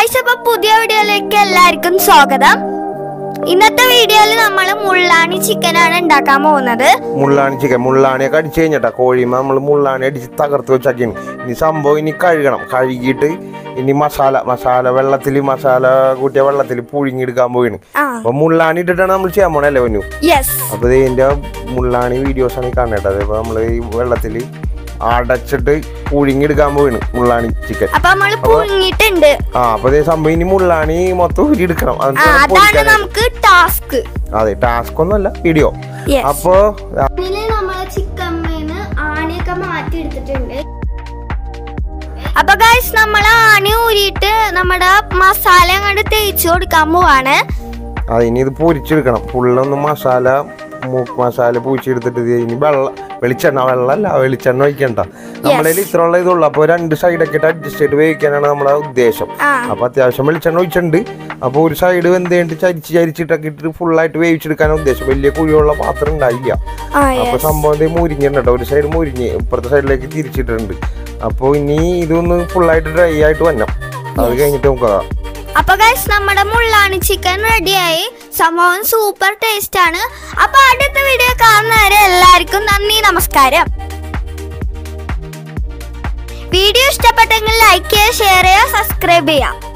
Guys അപ്പൊ പുതിയ വീഡിയോയിലേക്ക് എല്ലാവർക്കും സ്വാഗതം ഇന്നത്തെ വീഡിയോയിൽ നമ്മൾ മുള്ളാണി ചിക്കനാണ് ഉണ്ടാക്കാൻ പോകുന്നത് മുള്ളാണി ചിക്കൻ മുള്ളാണിയൊക്കെ അടിച്ചു കഴിഞ്ഞിട്ടാ കോഴിമ നമ്മൾ മുള്ളാണി അടിച്ച് തകർത്ത് വെച്ചാക്കിയാണ് ഇനി സംഭവം ഇനി കഴുകണം കഴുകിയിട്ട് ഇനി മസാല മസാല വെള്ളത്തിൽ മസാല കൂട്ടിയ വെള്ളത്തിൽ പുഴുങ്ങിയെടുക്കാൻ പോയിന് ആ അപ്പൊ മുള്ളാണി ഇട്ടിട്ടാണ് നമ്മൾ ചെയ്യാൻ പോണേ അല്ലേ വന്നു യെസ് അപ്പൊ ഇത് ഇതിന്റെ മുള്ളാണി വീഡിയോസ് ആണ് ഈ കാണേണ്ടത് അപ്പൊ നമ്മൾ ഈ വെള്ളത്തിൽ അടച്ചിട്ട് പുഴുങ്ങിയെടുക്കാൻ പോയിന് മുള്ളാണി ചിക്കൻ അപ്പൊ നമ്മൾ പുഴുങ്ങിയിട്ടുണ്ട് ആ അപ്പൊ ഇതേ സംഭവം ഇനി മുള്ളാണി മൊത്തം ഊരിയെടുക്കണം ആ എന്നിട്ട് വേണം അതാണ് പൊരിക്കാനായിട്ട്. നമുക്ക് ടാസ്ക് അതെ ടാസ്ക് ഒന്നുമല്ല വീഡിയോ Yes. അപ്പോ നമ്മളെ ചിക്കൻ ആണിയൊക്കെ മാറ്റി എടുത്തിട്ടുണ്ട് അപ്പൊ ഗൈസ് നമ്മൾ ആണി ഊരിയിട്ട് നമ്മുടെ മസാല അങ്ങോട്ട് തേച്ച് കൊടുക്കാൻ പോവാണ് അത് ഇനി ഇത് പൊരിച്ചെടുക്കണം ഫുള്ളൊന്ന് മസാല മൂക്ക് മസാല പൂച്ചെടുത്തിട്ട് ഇത് ഇനി വെള്ള വെളിച്ചെണ്ണ വെള്ളമല്ല വെളിച്ചെണ്ണ ഒഴിക്കണ്ട നമ്മളെ ഇത്രയുള്ള ഇതുള്ളൂ അപ്പോൾ രണ്ട് സൈഡൊക്കെ ഇട്ട് അഡ്ജസ്റ്റ് ചെയ്ത് വേവിക്കാനാണ് നമ്മുടെ ഉദ്ദേശം ആ അപ്പോൾ അത്യാവശ്യം വെളിച്ചെണ്ണ ഒഴിച്ചിട്ടുണ്ട് അപ്പോൾ ഒരു സൈഡ് വെന്ത് കഴിഞ്ഞിട്ട് ചരിച്ച് ചരിച്ചിട്ടൊക്കെ ഇട്ടിട്ട് ഫുള്ളായിട്ട് വേവിച്ചെടുക്കാനാണ് ഉദ്ദേശം വലിയ കുഴിയുള്ള പാത്രം ഉണ്ടായില്ല ആ അപ്പോൾ സംഭവം ദേ മുരിഞ്ഞിട്ടുണ്ട് കേട്ടോ ഒരു സൈഡ് മുരിഞ്ഞ് ഇപ്പുറത്തെ സൈഡിലേക്ക് തിരിച്ചിട്ടുണ്ട് അപ്പോൾ ഇനി ഇതൊന്ന് ഫുള്ളായിട്ട് ഡ്രൈ ആയിട്ട് വരണം അത് കഴിഞ്ഞിട്ട് നമുക്ക് അപ്പൊ ഗൈസ് നമ്മുടെ മുള്ളാണി ചിക്കൻ റെഡിയായി സംഭവം സൂപ്പർ ടേസ്റ്റ് ആണ് അപ്പൊ അടുത്ത വീഡിയോ കാണുന്നവരെ എല്ലാവർക്കും നന്ദി നമസ്കാരം വീഡിയോ ഇഷ്ടപ്പെട്ടെങ്കിൽ ലൈക്ക് ചെയ്യുക ഷെയർ ചെയ്യുക സബ്സ്ക്രൈബ് ചെയ്യുക